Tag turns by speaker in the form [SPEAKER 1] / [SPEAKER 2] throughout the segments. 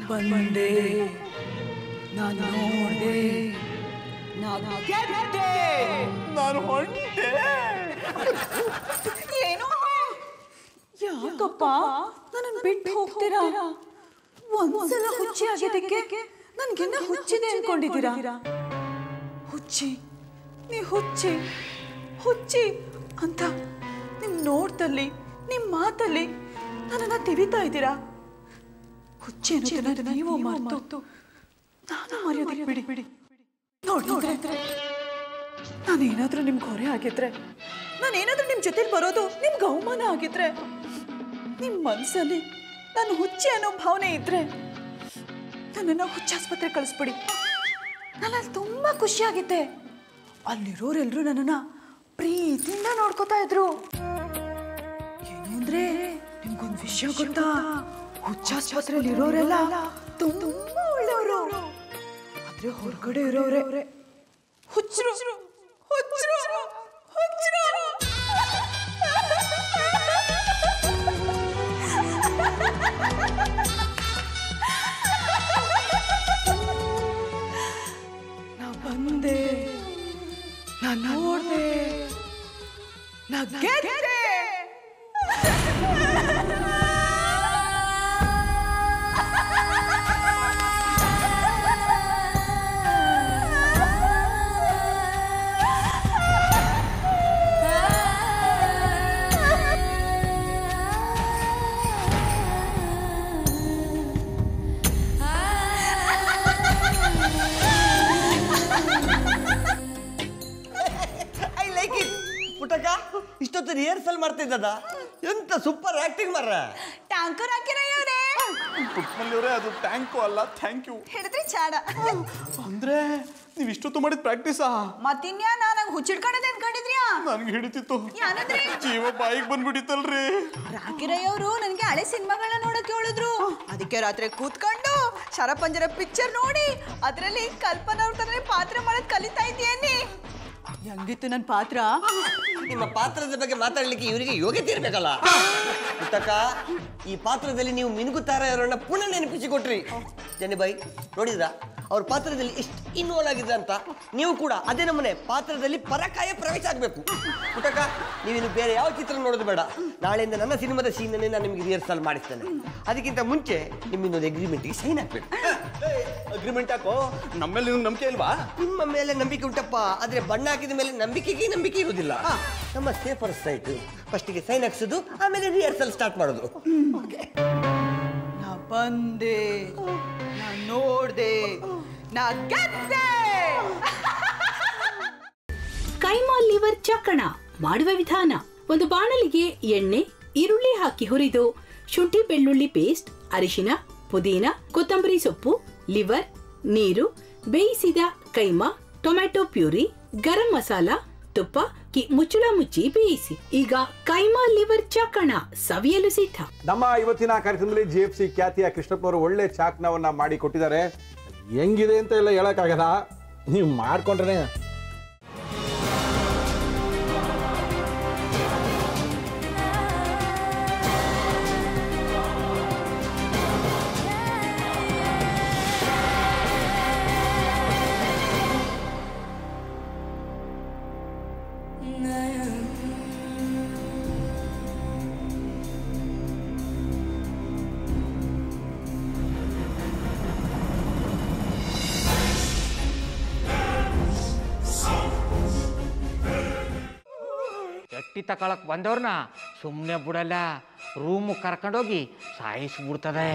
[SPEAKER 1] ಬಂದೆ ನಾನು ನೋಡ್ದೆ ನಾನು ಗೆದ್ದೆ
[SPEAKER 2] ನಾನು ಹೊಂಟೆ
[SPEAKER 1] ಏನು ಯಾಕಪ್ಪ ನನ್ನ ಬಿಟ್ಟು ಹೋಗ್ತೀರಾ ಒಂದ್ಸಲ ಹುಚ್ಚಿ ಆಗಿದ್ದಕ್ಕೆ ನನ್ಗಿನ್ನ ಹುಚ್ಚಿದೆ ಅನ್ಕೊಂಡಿದ್ದೀರಾ ಹುಚ್ಚಿ ನೀ ಹುಚ್ಚಿ ಹುಚ್ಚಿ ಅಂತ ನಿಮ್ ನೋಡ್ದಲ್ಲಿ ನಿಮ್ ಮಾತಲ್ಲಿ ನನ್ನನ್ನ ತಿವಿತಾ ಇದ್ದೀರಾ ಹುಚ್ಚಿ ಅನ್ನೋದನ್ನ ನೀವು ಮರೆತು ನಾನು ಮರೆಯೋದಕ್ಕೆ ಬಿಡಿ ಬಿಡಿ ನೋಡಿ ನೋಡಿದ್ರೆ ನಾನೇನಾದ್ರೂ ನಿಮ್ಗೆ ಹೊರೆ ಆಗಿದ್ರೆ ನಾನೇನಾದ್ರೂ ನಿಮ್ಮ ಜೊತೆಲಿ ಬರೋದು ನಿಮ್ಗೆ ಅವಮಾನ ಆಗಿದ್ರೆ ನಿಮ್ಮ ಮನಸ್ಸಲ್ಲಿ ನಾನು ಹುಚ್ಚಿ ಅನ್ನೋ ಭಾವನೆ ಇದ್ರೆ ನನ್ನನ್ನು ಹುಚ್ಚಾಸ್ಪತ್ರೆ ಕಳಿಸ್ಬಿಡಿ ನಾನು ಅಲ್ಲಿ ತುಂಬ ಖುಷಿಯಾಗಿದ್ದೆ ಅಲ್ಲಿರೋರೆಲ್ಲರೂ ನನ್ನನ್ನು ಪ್ರೀತಿಯಿಂದ ನೋಡ್ಕೋತಾ ಇದ್ರು ಏನು ಅಂದ್ರೆ ನಿಮ್ಗೊಂದು ವಿಷಯ ಗೊತ್ತಾ ಹುಚ್ಚಾಸ್ಪತ್ರೆಯಲ್ಲಿ ಇರೋರೆಲ್ಲ ತುಂಬಾ ಒಳ್ಳೆಯವರು ಆದ್ರೆ ಹೊರಗಡೆ ಇರೋರೆ ಹುಚ್ಚರು ಹುಚ್ಚರು ಹುಚ್ಚರು ನಾ ಬಂದೆ ನಾ ನೋಡ್ದೆ ನಾ ಗೆದ್ದೆ
[SPEAKER 3] ಐ ಲೈಕ್ ಇಟ್ ಪುಟ್ಟಕ್ಕ ಇಷ್ಟೊತ್ತು ರಿಹರ್ಸಲ್ ಮಾಡ್ತಿದ್ದದ ಎಂತ ಸೂಪರ್ ಆಕ್ಟಿಂಗ್ ಮಾರ್ರ
[SPEAKER 1] ಟ್ಯಾಂಕರ್ ಹಾಕಿರ ಇವ್ರೆ
[SPEAKER 2] ಪುಟ್ಮಲ್ಲಿಯವರೇ ಅದು ಟ್ಯಾಂಕು ಅಲ್ಲ ಥ್ಯಾಂಕ್ ಯು
[SPEAKER 1] ಹಿಡಿದ್ರಿ ಚಾಡ
[SPEAKER 2] ಅಂದ್ರೆ ನೀವು ಇಷ್ಟೊತ್ತು ಮಾಡಿದ ಪ್ರಾಕ್ಟೀಸಾ
[SPEAKER 1] ಮತ್ತಿನ್ಯಾ ನಂಗೆ ಹುಚ್ಚಿಡ್ಕೊಂಡದೆ ಅನ್ಕೊಂಡಿದ್ರ್ಯಾ
[SPEAKER 2] ನನ್ಗೆ ಹಿಡಿತಿತ್ತು
[SPEAKER 1] ಯಾನಂದ್ರಿ
[SPEAKER 2] ಜೀವ ಬಾಯಿಗೆ ಬಂದ್ಬಿಟ್ಟಿತ್ತಲ್ರಿ
[SPEAKER 1] ರಾಕಿರಯ್ಯವರು ನನಗೆ ಹಳೆ ಸಿನಿಮಾಗಳನ್ನ ನೋಡಕ್ಕೆ ಹೇಳಿದ್ರು ಅದಕ್ಕೆ ರಾತ್ರಿ ಕೂತ್ಕೊಂಡು ಶರಪಂಜರ ಪಿಕ್ಚರ್ ನೋಡಿ ಅದರಲ್ಲಿ ಕಲ್ಪನಾ ಅವ್ರ ಪಾತ್ರ ಮಾಡೋದ್ ಕಲಿತಾ ಇದ್ದೀಯನ್ನಿ ಹೆಂಗಿತ್ತು ನನ್ನ ಪಾತ್ರ
[SPEAKER 3] ನಿಮ್ಮ ಪಾತ್ರದ ಬಗ್ಗೆ ಮಾತಾಡ್ಲಿಕ್ಕೆ ಇವರಿಗೆ ಯೋಗ್ಯತೆ ಇರ್ಬೇಕಲ್ಲ ಪುಟ್ಟಕ್ಕ ಈ ಪಾತ್ರದಲ್ಲಿ ನೀವು ಮಿನುಗುತ್ತಾರ ಅವರನ್ನ ಪುನಃ ನೆನಪಿಸಿ ಕೊಟ್ರಿ ಜನಿಬಾಯಿ ನೋಡಿದ್ರ ಅವ್ರ ಪಾತ್ರದಲ್ಲಿ ಎಷ್ಟು ಇನ್ವಾಲ್ವ್ ಆಗಿದೆ ಅಂತ ನೀವು ಕೂಡ ಅದೇ ನಮ್ಮನೆ ಪಾತ್ರದಲ್ಲಿ ಪರಕಾಯ ಪ್ರವೇಶ ಆಗಬೇಕು ಪುಟ್ಟಕ್ಕ ನೀವಿನ್ನು ಬೇರೆ ಯಾವ ಚಿತ್ರ ನೋಡೋದು ಬೇಡ ನಾಳೆಯಿಂದ ನನ್ನ ಸಿನಿಮಾದ ಸೀನನ್ನೇ ನಾನು ನಿಮಗೆ ರಿಹರ್ಸಲ್ ಮಾಡಿಸ್ತೇನೆ ಅದಕ್ಕಿಂತ ಮುಂಚೆ ನಿಮ್ಮಿಂದೊಂದು ಅಗ್ರಿಮೆಂಟ್ಗೆ ಸೈನ್ ಹಾಕ್ಬೇಕು
[SPEAKER 2] ಅಗ್ರಿಮೆಂಟ್ ಯಾಕೋ ನಮ್ಮೇಲೆ ನಿಮ್ಗೆ ನಂಬಿಕೆ ಇಲ್ವಾ
[SPEAKER 3] ನಿಮ್ಮ ಮೇಲೆ ನಂಬಿಕೆ ಉಂಟಪ್ಪ ಆದ್ರೆ ಬಣ್ಣ ಹಾಕಿದ ಮೇಲೆ ನಂಬಿಕೆಗೆ ನಂಬಿಕೆ ಇರುವುದಿಲ್ಲ ನಮ್ಮ ಸೇಫರ್ ಸೈಟ್ ಫಸ್ಟಿಗೆ ಸೈನ್ ಹಾಕ್ಸೋದು ಆಮೇಲೆ ರಿಹರ್ಸಲ್ ಸ್ಟಾರ್ಟ್ ಮಾಡೋದು
[SPEAKER 1] ನಾ ಬಂದೆ ನಾ ನೋಡ್ದೆ ನಾ ಗೆದ್ದೆ
[SPEAKER 4] ಕೈಮಾ ಲಿವರ್ ಚಕ್ಕಣ ಮಾಡುವ ವಿಧಾನ ಒಂದು ಬಾಣಲಿಗೆ ಎಣ್ಣೆ ಈರುಳ್ಳಿ ಹಾಕಿ ಹುರಿದು ಶುಂಠಿ ಬೆಳ್ಳುಳ್ಳಿ ಪೇಸ್ಟ್ ಅರಿಶಿನ ಪುದೀನ ಕೊತ್ತಂಬರಿ ಸೊಪ್ಪು ಲಿವರ್ ನೀರು ಬೇಯಿಸಿದ ಕೈಮಾ ಟೊಮ್ಯಾಟೊ ಪ್ಯೂರಿ ಗರಂ ಮಸಾಲ ತುಪ್ಪ ಕಿ ಮುಚ್ಚಳ ಮುಚ್ಚಿ ಬೇಯಿಸಿ ಈಗ ಕೈಮಾ ಲಿವರ್ ಚಕ್ಕಣ ಸವಿಯಲು ಸಿದ್ಧ
[SPEAKER 5] ನಮ್ಮ ಇವತ್ತಿನ ಕಾರ್ಯಕ್ರಮದಲ್ಲಿ ಜಿ ಎಫ್ ಸಿ ಖ್ಯಾತಿಯ ಕೃಷ್ಣಪ್ಪನವರು ಒಳ್ಳೆ ಚಾಕ್ನವನ್ನ ಮಾಡಿ ಕೊಟ್ಟಿದ್ದಾರೆ ಹೆಂಗಿದೆ ಅಂತ ಎಲ್ಲ ಹೇಳಕ್ಕಾಗಲ್ಲ ನೀವು ಮಾಡ್ಕೊಂಡ್ರೆ
[SPEAKER 6] ಎಟ್ಟಿ ತಕೊಳಕ್ ಬಂದವ್ರನ್ನ ಸುಮ್ಮನೆ ಬಿಡಲ್ಲ ರೂಮ್ ಕರ್ಕೊಂಡೋಗಿ ಸಾಯಿಸ್ಬಿಡ್ತದೆ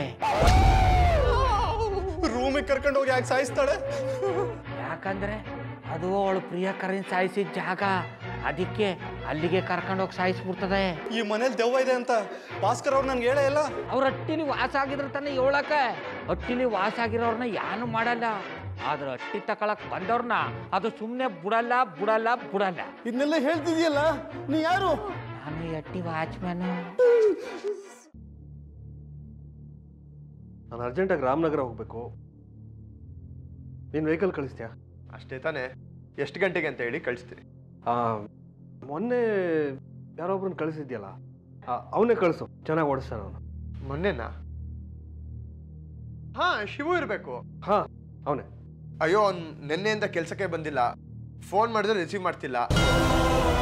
[SPEAKER 2] ರೂಮಿಗೆ ಕರ್ಕೊಂಡು ಹೋಗಿ ಯಾಕೆ ಸಾಯಿಸ್ತಾಳೆ
[SPEAKER 6] ಯಾಕಂದ್ರೆ ಅದು ಅವಳು ಪ್ರಿಯಕರನ್ ಸಾಯಿಸಿದ ಜಾಗ ಅದಕ್ಕೆ ಅಲ್ಲಿಗೆ ಕರ್ಕೊಂಡೋಗಿ ಸಾಯಿಸ್ಬಿಡ್ತದೆ
[SPEAKER 2] ಈ ಮನೇಲಿ ದೆವ್ವ ಇದೆ ಅಂತ ಭಾಸ್ಕರ್ ಅವ್ರು ನನ್ಗೆ ಹೇಳೇ ಇಲ್ಲ
[SPEAKER 6] ಅವ್ರ ಹಟ್ಟಿಲಿ ವಾಸ ಆಗಿದ್ರ ತಾನೆ ಹೇಳಕ ಹಟ್ಟಿಲಿ ವಾಸ ಆಗಿರೋರ್ನ ಯಾನು ಮಾಡಲ್ಲ ಆದ್ರೆ ಹಟ್ಟಿ ತಕೊಳಕ್ ಬಂದವ್ರನ್ನ ಅದು ಸುಮ್ಮನೆ ಬಿಡಲ್ಲ ಬಿಡಲ್ಲ ಬಿಡಲ್ಲ
[SPEAKER 2] ಇದನ್ನೆಲ್ಲ ಹೇಳ್ತಿದ್ಯಲ್ಲ ನೀ ಯಾರು
[SPEAKER 6] ನಾನು ಈ ಹಟ್ಟಿ ವಾಚ್ಮ್ಯಾನು
[SPEAKER 7] ನಾನು ಅರ್ಜೆಂಟಾಗಿ ರಾಮನಗರ ಹೋಗಬೇಕು ನೀನು ವೆಹಿಕಲ್ ಕಳಿಸ್ತೀಯಾ
[SPEAKER 8] ಅಷ್ಟೇ ತಾನೇ ಎಷ್ಟು ಗಂಟೆಗೆ ಅಂತ ಹೇಳಿ ಕಳಿಸ್ತೀನಿ
[SPEAKER 7] ಮೊನ್ನೆ ಯಾರೊಬ್ರನ್ನ ಕಳಿಸಿದ್ಯಲ್ಲ ಅವನೇ ಕಳಿಸು ಚೆನ್ನಾಗಿ ಓಡಿಸ್ತಾನೆ ಅವನು
[SPEAKER 8] ಮೊನ್ನೆನಾ ಹಾ ಶಿವು ಇರಬೇಕು
[SPEAKER 7] ಹಾ ಅವನೇ
[SPEAKER 8] ಅಯ್ಯೋ ಅವ್ನು ನಿನ್ನೆಯಿಂದ ಕೆಲಸಕ್ಕೆ ಬಂದಿಲ್ಲ ಫೋನ್ ಮಾಡಿದ್ರೆ ರಿಸೀವ್ ಮಾಡ್ತಿಲ್ಲ